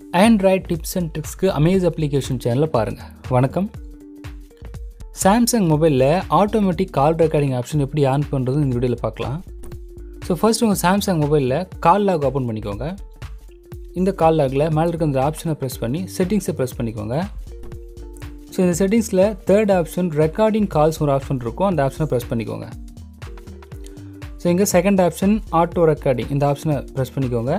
Android tips and ட்ரிக்ஸ்க்கு amaze application சேனலை பாருங்கள் வணக்கம் சாம்சங் மொபைலில் ஆட்டோமேட்டிக் கால் ரெக்கார்டிங் ஆப்ஷன் எப்படி ஆன் பண்ணுறது இந்த வீடியோவில் பார்க்கலாம் ஸோ ஃபர்ஸ்ட் உங்கள் சாம்சங் மொபைலில் கால் லாக் ஓப்பன் பண்ணிக்கோங்க இந்த கால் லாகில் மேலே இருக்க இந்த ஆப்ஷனை ப்ரெஸ் பண்ணி செட்டிங்ஸை ப்ரெஸ் பண்ணிக்கோங்க ஸோ இந்த செட்டிங்ஸில் தேர்ட் ஆப்ஷன் ரெக்கார்டிங் கால்ஸ் ஒரு ஆப்ஷன் இருக்கும் அந்த ஆப்ஷனை ப்ரெஸ் பண்ணிக்கோங்க ஸோ இங்கே செகண்ட் ஆப்ஷன் ஆட்டோ ரெக்கார்டிங் இந்த ஆப்ஷனை ப்ரெஸ் பண்ணிக்கோங்க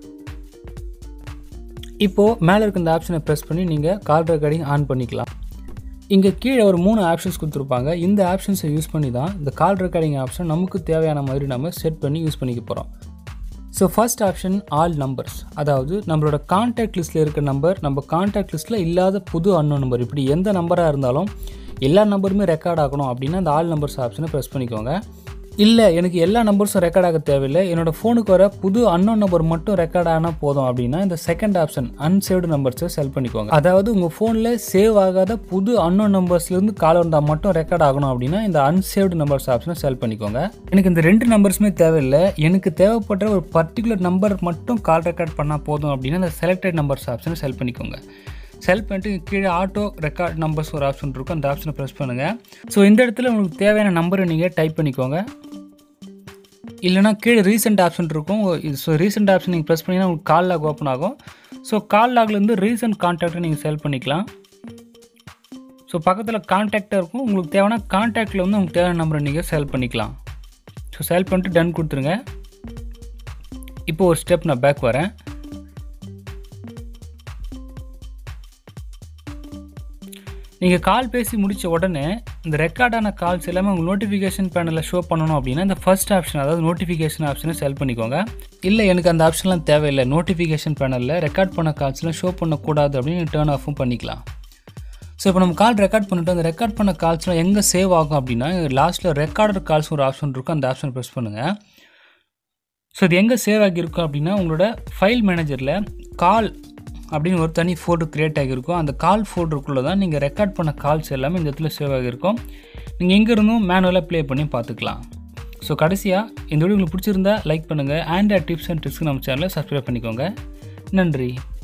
இப்போது மேலே இருக்க இந்த ஆப்ஷனை ப்ரெஸ் பண்ணி நீங்கள் கால் ரெக்கார்டிங் ஆன் பண்ணிக்கலாம் இங்கே கீழே ஒரு மூணு ஆப்ஷன்ஸ் கொடுத்துருப்பாங்க இந்த ஆப்ஷன்ஸை யூஸ் பண்ணி தான் இந்த கால் ரெக்கார்டிங் ஆப்ஷன் நமக்கு தேவையான மாதிரி நம்ம செட் பண்ணி யூஸ் பண்ணிக்க போகிறோம் so first option all numbers அதாவது நம்மளோட கான்டாக்ட் லிஸ்ட்டில் இருக்க நம்பர் நம்ம கான்டாக்ட் லிஸ்ட்டில் இல்லாத புது அன்னோ நம்பர் இப்படி எந்த நம்பராக இருந்தாலும் எல்லா நம்பருமே ரெக்கார்ட் ஆகணும் அப்படின்னா அந்த ஆல் நம்பர்ஸ் ஆப்ஷனை ப்ரெஸ் பண்ணிக்கோங்க இல்லை எனக்கு எல்லா நம்பர்ஸும் ரெக்கார்ட் ஆக தேவையில்லை என்னோட ஃபோனுக்கு வர புது அன்னோன் நம்பர் மட்டும் ரெக்கார்ட் ஆனால் போதும் அப்படின்னா இந்த செகண்ட் ஆப்ஷன் அன்சேவ்டு நம்பர்ஸை செல் பண்ணிக்கோங்க அதாவது உங்கள் ஃபோனில் சேவ் ஆகாத புது அன்னோன் நம்பர்ஸ்லேருந்து கால் வந்தால் மட்டும் ரெக்கார்ட் ஆகணும் அப்படின்னா இந்த அன்சேவ்டு நம்பர்ஸ் ஆப்ஷனை செல் பண்ணிக்கோங்க எனக்கு இந்த ரெண்டு நம்பர்ஸுமே தேவையில்லை எனக்கு தேவைப்பட்ட ஒரு பர்டிகுலர் நம்பர் மட்டும் கால் ரெக்கார்ட் பண்ணால் போதும் அப்படின்னா இந்த செலக்டட் நம்பர்ஸ் ஆப்ஷனை செல் பண்ணிக்கோங்க செல் பண்ணிட்டு கீழே ஆட்டோ ரெக்கார்ட் நம்பர்ஸ் ஒரு ஆப்ஷன் இருக்கும் அந்த ஆப்ஷனை ப்ரெஸ் பண்ணுங்கள் ஸோ இந்த இடத்துல உங்களுக்கு தேவையான நம்பரை நீங்கள் டைப் பண்ணிக்கோங்க இல்லைனா கீழே ரீசெண்ட் ஆப்ஷன் இருக்கும் ஸோ ரீசெண்ட் ஆப்ஷன் நீங்கள் ப்ரெஸ் பண்ணிங்கன்னா உங்களுக்கு கால் லாக் ஓப்பன் ஆகும் ஸோ கால் லாக்லேருந்து ரீசெண்ட் கான்டாக்டை நீங்கள் செல் பண்ணிக்கலாம் ஸோ பக்கத்தில் கான்டாக்டாக இருக்கும் உங்களுக்கு தேவையான கான்டாக்டில் வந்து உங்களுக்கு தேவையான நம்பரை நீங்கள் செல் பண்ணிக்கலாம் ஸோ செல் பண்ணிட்டு டன் கொடுத்துருங்க இப்போ ஒரு ஸ்டெப் நான் பேக் வரேன் நீங்கள் கால் பேசி முடித்த உடனே இந்த ரெக்கார்டான கால்ஸ் எல்லாமே உங்கள் நோட்டிஃபிகேஷன் பேனலில் ஷோ பண்ணணும் அப்படின்னா இந்த ஃபர்ஸ்ட் ஆப்ஷன் அதாவது நோட்டிஃபிகேஷன் ஆப்ஷனை செல் பண்ணிக்கோங்க இல்லை எனக்கு அந்த ஆப்ஷன்லாம் தேவையில்லை நோட்டிஃபிகேஷன் பேனலில் ரெக்கார்ட் பண்ண கால்ஸ்லாம் ஷோ பண்ணக்கூடாது அப்படின்னு டேர்ன் ஆஃபும் பண்ணிக்கலாம் ஸோ இப்போ நம்ம கால் ரெக்கார்ட் பண்ணிட்டு அந்த ரெக்கார்ட் பண்ண கால்ஸ்லாம் எங்கே சேவ் ஆகும் அப்படின்னா லாஸ்ட்டில் ரெக்கார்டர் கால்ஸ் ஒரு ஆப்ஷன் இருக்கும் அந்த ஆப்ஷன் ப்ரெஸ் பண்ணுங்கள் ஸோ இது எங்கே சேவ் ஆகியிருக்கும் அப்படின்னா உங்களோட ஃபைல் மேனேஜரில் கால் அப்படின்னு ஒரு தனி ஃபோட்டோ க்ரியேட் ஆகியிருக்கும் அந்த கால் ஃபோட்டோக்குள்ளே தான் நீங்கள் ரெக்கார்ட் பண்ண கால்ஸ் எல்லாமே இந்த இடத்துல சேவ் ஆகியிருக்கும் நீங்கள் எங்கே இருந்தும் மேனுவலாக ப்ளே பண்ணி பார்த்துக்கலாம் ஸோ கடைசியாக இந்த வீடியோ உங்களுக்கு பிடிச்சிருந்தா லைக் பண்ணுங்கள் ஆண்ட்ராய்ட் டிப்ஸ் அண்ட் ட்ரிக்ஸ் நம்ம சேனலை சப்ஸ்கிரைப் பண்ணிக்கோங்க நன்றி